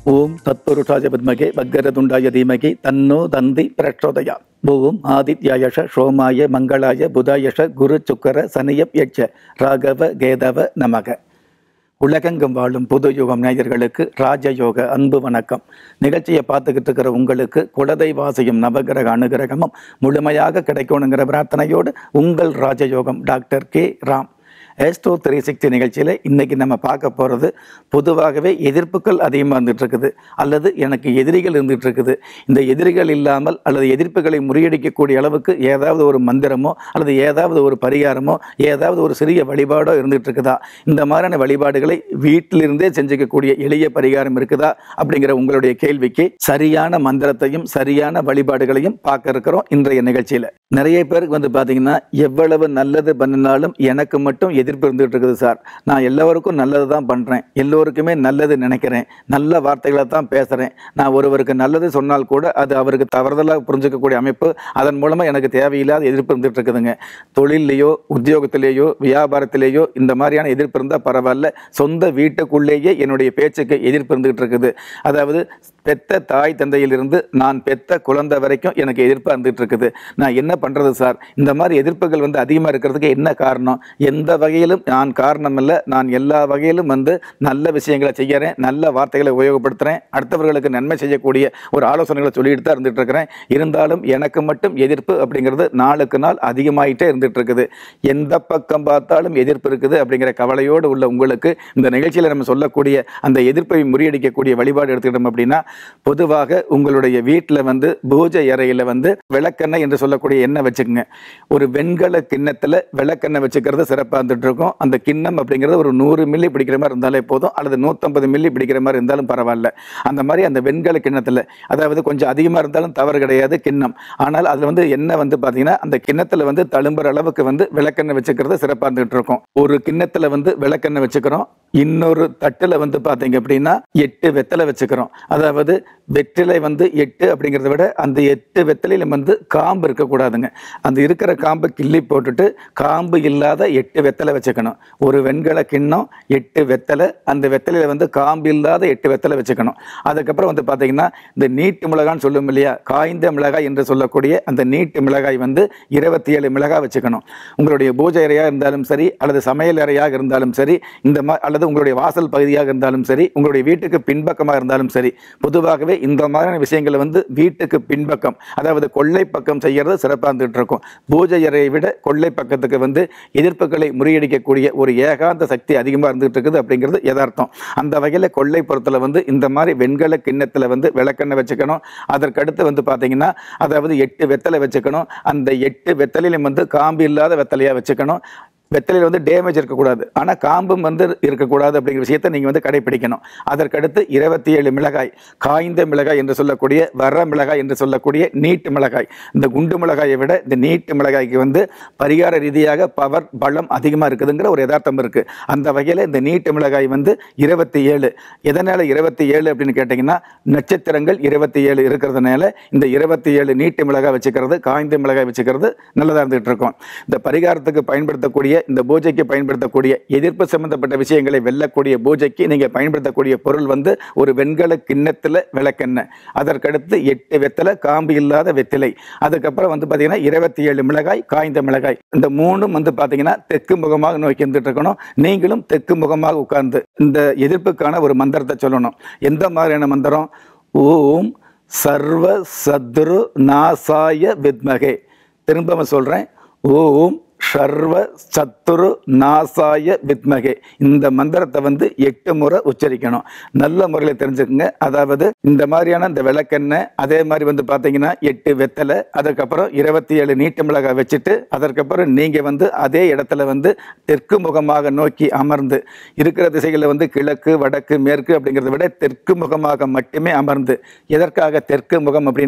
ஓம் தத்புருஷாய வித்மகே வக்கரதுண்டாய தீமகி தன்னோ தந்தி பிரச்சோதயா ஓம் ஆதித்யாயஷ சோமாய மங்களாய புதாயஷ குரு சுக்கர சனியப் யட்ச ராகவ கேதவ நமக உலகெங்கும் வாழும் புது யுகம் நேயர்களுக்கு ராஜயோக அன்பு வணக்கம் நிகழ்ச்சியை பார்த்துக்கிட்டு இருக்கிற உங்களுக்கு குலதெய்வாசியும் நவகிரக அனுகிரகமும் முழுமையாக கிடைக்கணுங்கிற பிரார்த்தனையோடு உங்கள் ராஜயோகம் doctor K Ram Astro three sixty நிகழ்ச்சியில் இன்றைக்கி நம்ம பார்க்க போகிறது பொதுவாகவே எதிர்ப்புகள் அதிகமாக இருந்துட்டு இருக்குது அல்லது எனக்கு எதிரிகள் இருந்துட்டு இருக்குது இந்த எதிரிகள் இல்லாமல் அல்லது எதிர்ப்புகளை முறியடிக்கக்கூடிய அளவுக்கு ஏதாவது ஒரு மந்திரமோ அல்லது ஏதாவது ஒரு பரிகாரமோ ஏதாவது ஒரு சிறிய வழிபாடோ இருந்துட்டு இருக்குதா இந்த மாதிரியான வழிபாடுகளை வீட்டிலிருந்தே செஞ்சுக்கக்கூடிய எளிய பரிகாரம் இருக்குதா அப்படிங்கிற உங்களுடைய கேள்விக்கு சரியான மந்திரத்தையும் சரியான வழிபாடுகளையும் பார்க்க இருக்கிறோம் இன்றைய நிகழ்ச்சியில் நிறைய பேருக்கு வந்து பார்த்தீங்கன்னா எவ்வளவு நல்லது பண்ணினாலும் எனக்கு மட்டும் எதிர்ப்பு இருந்துகிட்டு இருக்குது சார் நான் எல்லோருக்கும் நல்லது தான் பண்ணுறேன் எல்லோருக்குமே நல்லது நினைக்கிறேன் நல்ல வார்த்தைகளை தான் பேசுகிறேன் நான் ஒருவருக்கு நல்லது சொன்னால் கூட அது அவருக்கு தவறுதலாக புரிஞ்சுக்கக்கூடிய அமைப்பு அதன் மூலமாக எனக்கு தேவையில்லாத எதிர்ப்பு இருந்துகிட்டு இருக்குதுங்க தொழிலையோ உத்தியோகத்திலேயோ வியாபாரத்திலேயோ இந்த மாதிரியான எதிர்ப்பு இருந்தால் பரவாயில்ல சொந்த வீட்டுக்குள்ளேயே என்னுடைய பேச்சுக்கு எதிர்ப்பு இருந்துகிட்டு இருக்குது அதாவது பெத்த தாய் தந்தையிலிருந்து நான் பெத்த குழந்தை வரைக்கும் எனக்கு எதிர்ப்பாக இருந்துகிட்டு இருக்குது நான் என்ன பண்ணுறது சார் இந்த மாதிரி எதிர்ப்புகள் வந்து அதிகமாக இருக்கிறதுக்கு என்ன காரணம் எந்த வகையிலும் நான் காரணம் இல்லை நான் எல்லா வகையிலும் வந்து நல்ல விஷயங்களை செய்கிறேன் நல்ல வார்த்தைகளை உபயோகப்படுத்துகிறேன் அடுத்தவர்களுக்கு நன்மை செய்யக்கூடிய ஒரு ஆலோசனைகளை சொல்லிட்டு தான் இருந்துட்டு இருக்கிறேன் இருந்தாலும் எனக்கு மட்டும் எதிர்ப்பு அப்படிங்கிறது நாளுக்கு நாள் அதிகமாயிட்டே இருந்துட்டு இருக்குது எந்த பக்கம் பார்த்தாலும் எதிர்ப்பு இருக்குது அப்படிங்கிற கவலையோடு உள்ள உங்களுக்கு இந்த நிகழ்ச்சியில் நம்ம சொல்லக்கூடிய அந்த எதிர்ப்பை முறியடிக்கக்கூடிய வழிபாடு எடுத்துக்கிட்டோம் அப்படின்னா பொதுவாக உங்களுடைய வீட்டில் வந்து பூஜை அறையில் வந்து விளக்கெண்ணெய் என்று சொல்லக்கூடிய எண்ணெய் வச்சுக்கோங்க ஒரு வெண்கல கிண்ணத்தில் விளக்கெண்ணெய் வச்சுக்கிறது சிறப்பாக இருந்துட்டு இருக்கும் அந்த கிண்ணம் அப்படிங்கிறது ஒரு நூறு மில்லி பிடிக்கிற மாதிரி இருந்தாலே போதும் அல்லது நூற்றம்பது மில்லி பிடிக்கிற மாதிரி இருந்தாலும் பரவாயில்ல அந்த மாதிரி அந்த வெண்கல கிண்ணத்தில் அதாவது கொஞ்சம் அதிகமாக இருந்தாலும் தவறு கிடையாது கிண்ணம் ஆனால் அதில் வந்து எண்ணெய் வந்து பார்த்தீங்கன்னா அந்த கிண்ணத்தில் வந்து தழும்புற அளவுக்கு வந்து விளக்கெண்ணெய் வச்சுக்கிறது சிறப்பாக இருந்துகிட்டு இருக்கும் ஒரு கிண்ணத்தில் வந்து விளக்கெண்ணெய் வச்சுக்கிறோம் இன்னொரு தட்டில் வந்து பார்த்தீங்க அப்படின்னா எட்டு வெத்தலை வச்சுக்கிறோம் அதாவது வெற்றிலை வந்து எட்டு அப்படிங்கிறத விட அந்த எட்டு வெத்தலையில வந்து காம்பு இருக்கக்கூடாதுங்க அந்த இருக்கிற காம்பை கிள்ளி போட்டுட்டு காம்பு இல்லாத எட்டு வெத்தலை வச்சுக்கணும் ஒரு வெண்கல கிண்ணம் எட்டு வெத்தலை அந்த வெத்தலையில வந்து காம்பு இல்லாத எட்டு வெத்தலை வச்சுக்கணும் அதுக்கப்புறம் வந்து பார்த்தீங்கன்னா இந்த நீட்டு மிளகான்னு சொல்லும் இல்லையா காய்ந்த மிளகாய் என்று சொல்லக்கூடிய அந்த நீட்டு மிளகாய் வந்து இருபத்தி ஏழு மிளகாய் வச்சுக்கணும் உங்களுடைய பூஜை அறையாக இருந்தாலும் சரி அல்லது சமையல் அறையாக இருந்தாலும் சரி இந்த மா அல்லது உங்களுடைய வாசல் பகுதியாக இருந்தாலும் சரி உங்களுடைய வீட்டுக்கு பின்பக்கமாக இருந்தாலும் சரி பொதுவாகவே இந்த மாதிரியான விஷயங்களை வந்து வீட்டுக்கு பின்பக்கம் அதாவது கொள்ளை பக்கம் செய்யறது சிறப்பாக இருந்துகிட்டு இருக்கும் பூஜை அறையை விட கொள்ளை பக்கத்துக்கு வந்து எதிர்ப்புகளை முறியடிக்கக்கூடிய ஒரு ஏகாந்த சக்தி அதிகமாக இருந்துகிட்டு இருக்குது அப்படிங்கிறது யதார்த்தம் அந்த வகையில் கொள்ளைப்புறத்தில் வந்து இந்த மாதிரி வெண்கல கிண்ணத்தில் வந்து விளக்கெண்ணெய் வச்சுக்கணும் அதற்கடுத்து வந்து பார்த்தீங்கன்னா அதாவது எட்டு வெத்தலை வச்சுக்கணும் அந்த எட்டு வெத்தலையிலும் வந்து காம்பு இல்லாத வெத்தலையாக வச்சுக்கணும் வெத்தலையில் வந்து டேமேஜ் இருக்கக்கூடாது ஆனால் காம்பும் வந்து இருக்கக்கூடாது அப்படிங்கிற விஷயத்தை நீங்கள் வந்து கடைபிடிக்கணும் அதற்கடுத்து இருபத்தி ஏழு மிளகாய் காய்ந்த மிளகாய் என்று சொல்லக்கூடிய வர மிளகாய் என்று சொல்லக்கூடிய நீட்டு மிளகாய் இந்த குண்டு மிளகாயை விட இந்த நீட்டு மிளகாய்க்கு வந்து பரிகார ரீதியாக பவர் பலம் அதிகமாக இருக்குதுங்கிற ஒரு யதார்த்தம் இருக்குது அந்த வகையில் இந்த நீட்டு மிளகாய் வந்து இருபத்தி ஏழு எதனால் இருபத்தி ஏழு அப்படின்னு கேட்டிங்கன்னா நட்சத்திரங்கள் இருபத்தி ஏழு இருக்கிறதுனால இந்த இருபத்தி ஏழு நீட்டு மிளகாய் வச்சுக்கிறது காய்ந்த மிளகாய் வச்சுக்கிறது நல்லதாக இருந்துகிட்டு இருக்கும் இந்த பரிகாரத்துக்கு பயன்படுத்தக்கூடிய இந்த பூஜைக்கு பயன்படுத்தக்கூடிய எதிர்ப்பு சம்பந்தப்பட்ட விஷயங்களை வெல்லக்கூடிய பூஜைக்கு நீங்கள் பயன்படுத்தக்கூடிய பொருள் வந்து ஒரு வெண்கல கிண்ணத்தில் விளக்கெண்ணெய் அதற்கடுத்து எட்டு வெத்தலை காம்பு இல்லாத வெத்திலை அதுக்கப்புறம் வந்து பார்த்தீங்கன்னா இருபத்தி ஏழு மிளகாய் காய்ந்த மிளகாய் இந்த மூணும் வந்து பார்த்தீங்கன்னா தெற்கு முகமாக நோக்கி இருந்துட்டு இருக்கணும் நீங்களும் தெற்கு முகமாக உட்கார்ந்து இந்த எதிர்ப்புக்கான ஒரு மந்திரத்தை சொல்லணும் எந்த மாதிரியான மந்திரம் ஓம் சர்வ சத்ரு நாசாய வித்மகே திரும்ப சொல்கிறேன் ஓம் சர்வ சத்துரு நாசாய வித்மகே இந்த மந்திரத்தை வந்து எட்டு முறை உச்சரிக்கணும் நல்ல முறையில் தெரிஞ்சுக்கோங்க அதாவது இந்த மாதிரியான இந்த விளக்கெண்ணெய் அதே மாதிரி வந்து பார்த்தீங்கன்னா எட்டு வெத்தலை அதுக்கப்புறம் இருபத்தி ஏழு நீட்டு மிளகாய் வச்சுட்டு அதற்கப்புறம் நீங்கள் வந்து அதே இடத்துல வந்து தெற்கு முகமாக நோக்கி அமர்ந்து இருக்கிற திசைகளில் வந்து கிழக்கு வடக்கு மேற்கு அப்படிங்கிறத விட தெற்கு முகமாக மட்டுமே அமர்ந்து எதற்காக தெற்கு முகம் அப்படின்னா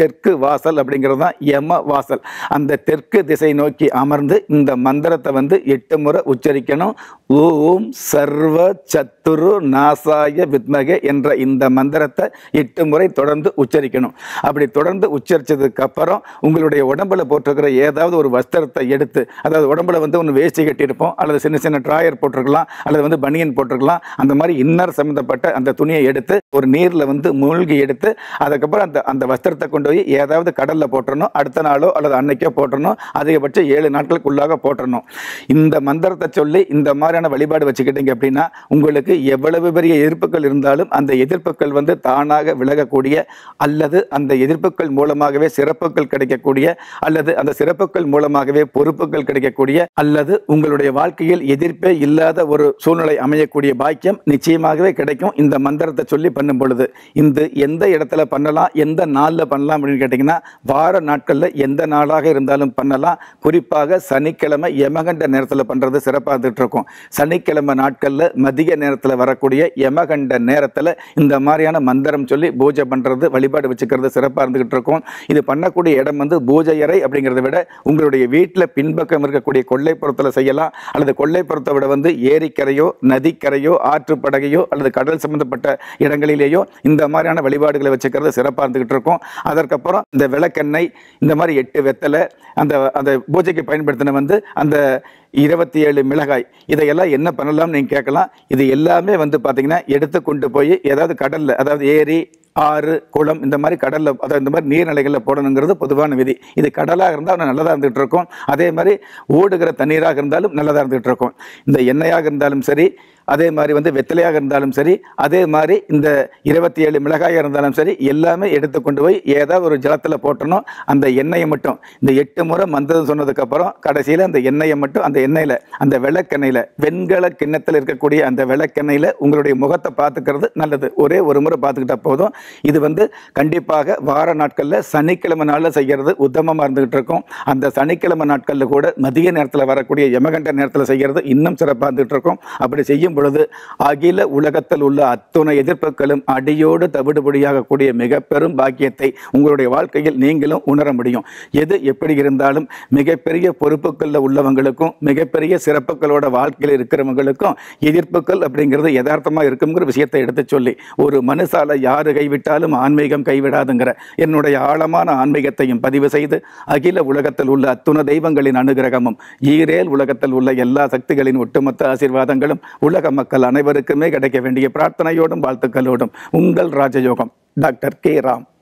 தெற்கு வாசல் அப்படிங்கிறது தான் யம வாசல் அந்த தெற்கு திசை நோக்கி அமர்ந்து இந்த மந்திரத்தை வந்து எட்டு முறை உச்சரிக்கணும் ஓம் சர்வ சத்துரு நாசாய வித்மகே என்ற இந்த மந்திரத்தை எட்டு முறை தொடர்ந்து உச்சரிக்கணும் அப்படி தொடர்ந்து உச்சரிச்சதுக்கு அப்புறம் உங்களுடைய உடம்புல போட்டிருக்கிற ஏதாவது ஒரு வஸ்திரத்தை எடுத்து அதாவது உடம்புல வந்து ஒன்று வேஷ்டி கட்டியிருப்போம் அல்லது சின்ன சின்ன ட்ராயர் போட்டிருக்கலாம் அல்லது வந்து பனியன் போட்டிருக்கலாம் அந்த மாதிரி இன்னர் சம்மந்தப்பட்ட அந்த துணியை எடுத்து ஒரு நீரில் வந்து மூழ்கி எடுத்து அதுக்கப்புறம் அந்த அந்த வஸ்திரத்தை கொண்டு போய் ஏதாவது கடலில் போட்டுறணும் அடுத்த நாளோ அல்லது அன்னைக்கோ போட்டுறணும் அதிகபட்சம் ஏழு நாட்களுக்குள்ளாக போட்டுறணும் இந்த மந்திரத்தை சொல்லி இந்த மாதிரியான வழிபாடு வச்சுக்கிட்டீங்க அப்படின்னா உங்களுக்கு எவ்வளவு பெரிய எதிர்ப்புகள் இருந்தாலும் அந்த எதிர்ப்புகள் வந்து தானாக விலகக்கூடிய அல்லது அந்த எதிர்ப்புகள் மூலமாகவே சிறப்புகள் கிடைக்கக்கூடிய அல்லது அந்த சிறப்புகள் மூலமாகவே பொறுப்புகள் கிடைக்கக்கூடிய அல்லது உங்களுடைய வாழ்க்கையில் எதிர்ப்பே இல்லாத ஒரு சூழ்நிலை அமையக்கூடிய பாக்கியம் நிச்சயமாகவே கிடைக்கும் இந்த மந்திரத்தை சொல்லி பண்ணும் பொழுது இந்த எந்த இடத்துல பண்ணலாம் எந்த நாளில் பண்ணலாம் அப்படின்னு கேட்டிங்கன்னா வார நாட்களில் எந்த நாளாக இருந்தாலும் பண்ணலாம் குறிப்பாக சனிக்கிழமை யமகண்ட நேரத்தில் பண்ணுறது சிறப்பாக இருந்துட்டு இருக்கும் சனிக்கிழமை நாட்களில் மதிய நேரத்தில் வரக்கூடிய யமகண்ட நேரத்தில் இந்த மாதிரியான மந்திரம் சொல்லி பூஜை பண்ணுறது வழிபாடு வச்சுக்கிறது சிறப்பாக இருந்துகிட்டு இருக்கும் இது பண்ணக்கூடிய இடம் வந்து பூஜை அறை அப்படிங்கிறத விட உங்களுடைய வீட்டில் பின்பக்கம் இருக்கக்கூடிய கொல்லைப்புறத்தில் செய்யலாம் அல்லது கொல்லைப்புறத்தை விட வந்து ஏரிக்கரையோ நதிக்கரையோ ஆற்றுப்படகையோ அல்லது கடல் சம்பந்தப்பட்ட இடங்களிலேயோ இந்த மாதிரியான வழிபாடுகளை வச்சுக்கிறது சிறப்பாக இருந்துகிட்டு இருக்கும் அதற்கப்புறம் இந்த விளக்கெண்ணெய் இந்த மாதிரி எட்டு வெத்தலை அந்த அந்த பூஜைக்கு பயன்படுத்தின வந்து அந்த இருபத்தி ஏழு மிளகாய் இதையெல்லாம் என்ன பண்ணலாம்னு நீங்கள் கேட்கலாம் இது எல்லாமே வந்து பார்த்தீங்கன்னா எடுத்து கொண்டு போய் ஏதாவது கடலில் அதாவது ஏரி ஆறு குளம் இந்த மாதிரி கடலில் அதாவது இந்த மாதிரி நீர்நிலைகளில் போடணுங்கிறது பொதுவான விதி இது கடலாக இருந்தால் நல்லதாக இருந்துகிட்டு இருக்கும் அதே மாதிரி ஓடுகிற தண்ணீராக இருந்தாலும் நல்லதாக இருந்துகிட்டு இருக்கும் இந்த எண்ணெயாக இருந்தாலும் சரி அதே மாதிரி வந்து வெத்தலையாக இருந்தாலும் சரி அதே மாதிரி இந்த இருபத்தி ஏழு மிளகாயாக இருந்தாலும் சரி எல்லாமே எடுத்து கொண்டு போய் ஏதாவது ஒரு ஜலத்தில் போட்டணும் அந்த எண்ணெயை மட்டும் இந்த எட்டு முறை மந்திரம் சொன்னதுக்கப்புறம் கடைசியில் அந்த எண்ணெயை மட்டும் அந்த எண்ணெயில் அந்த விளக்கெண்ணெயில் வெண்கல கிண்ணத்தில் இருக்கக்கூடிய அந்த விளக்கெண்ணெயில் உங்களுடைய முகத்தை பார்த்துக்கிறது நல்லது ஒரே ஒரு முறை பார்த்துக்கிட்டா போதும் இது வந்து கண்டிப்பாக வார நாட்களில் சனிக்கிழமை நாளில் செய்கிறது உத்தமமாக இருந்துகிட்டு இருக்கும் அந்த சனிக்கிழமை நாட்களில் கூட மதிய நேரத்தில் வரக்கூடிய யமகண்ட நேரத்தில் செய்கிறது இன்னும் சிறப்பாக இருந்துகிட்டு இருக்கும் அப்படி செய்யும் பொழுது அகில உலகத்தில் உள்ள அத்துணை எதிர்ப்புகளும் அடியோடு தவிடுபடியாகக்கூடிய மிக பெரும் பாக்கியத்தை உங்களுடைய வாழ்க்கையில் நீங்களும் உணர முடியும் எது எப்படி இருந்தாலும் மிகப்பெரிய பொறுப்புகளில் உள்ளவங்களுக்கும் மிகப்பெரிய சிறப்புகளோட வாழ்க்கையில் இருக்கிறவங்களுக்கும் எதிர்ப்புகள் அப்படிங்கிறது யதார்த்தமாக இருக்குங்கிற விஷயத்தை எடுத்து சொல்லி ஒரு மனுஷால யாரு கைவிட்டாலும் ஆன்மீகம் கைவிடாதுங்கிற என்னுடைய ஆழமான ஆன்மீகத்தையும் பதிவு செய்து அகில உலகத்தில் உள்ள அத்துண தெய்வங்களின் அனுகிரகமும் ஈரேல் உலகத்தில் உள்ள எல்லா சக்திகளின் ஒட்டுமொத்த ஆசீர்வாதங்களும் உலக மக்கள் அனைவருக்குமே கிடைக்க வேண்டிய பிரார்த்தனையோடும் வாழ்த்துக்களோடும் உங்கள் ராஜயோகம் டாக்டர் கே ராம்